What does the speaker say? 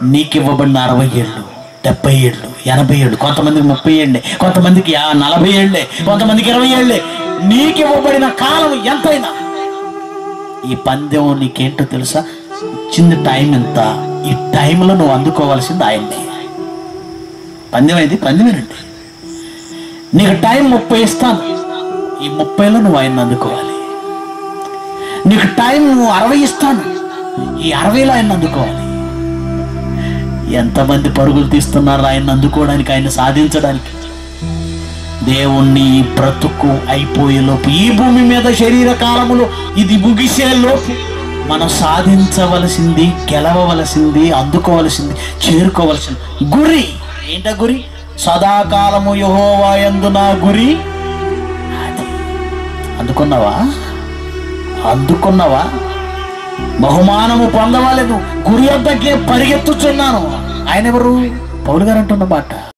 నీకు ఇవ్వబడిన అరవై ఏళ్ళు డెబ్బై ఏళ్ళు ఎనభై ఏళ్ళు కొంతమందికి ముప్పై ఏళ్ళే కొంతమందికి యా- నలభై ఏళ్ళే కొంతమందికి ఇరవై ఏళ్ళే నీకు ఇవ్వబడిన కాలం ఎంతైనా ఈ పందెం నీకేంటో తెలుసా ఇచ్చింది టైం ఎంత ఈ టైంలో నువ్వు అందుకోవాల్సింది ఆయన్ని పందెం ఇది పందెమేనండి నీకు టైం ముప్పై ఇస్తాను ఈ ముప్పైలో నువ్వు ఆయన్ని అందుకోవాలి నీకు టైం అరవై ఇస్తాను ఈ అరవైలో ఆయన అందుకోవాలి ఎంతమంది పరుగులు తీస్తున్నారు ఆయన అందుకోవడానికి ఆయన సాధించడానికి దేవుణ్ణి ఈ బ్రతుకు అయిపోయేలోపు ఈ భూమి మీద శరీర కాలములో ఇది ముగిసే లోపు మనం సాధించవలసింది గెలవవలసింది అందుకోవలసింది చేరుకోవలసింది గురి ఏంట గురి సదాకాలము యహోవాయందు నా గురి అది అందుకున్నావా అందుకున్నావా బహుమానము పొందవాలేదు గురి వద్దకే పరిగెత్తుచున్నాను ఆయన ఎవరు పౌలు గారు అంటున్న మాట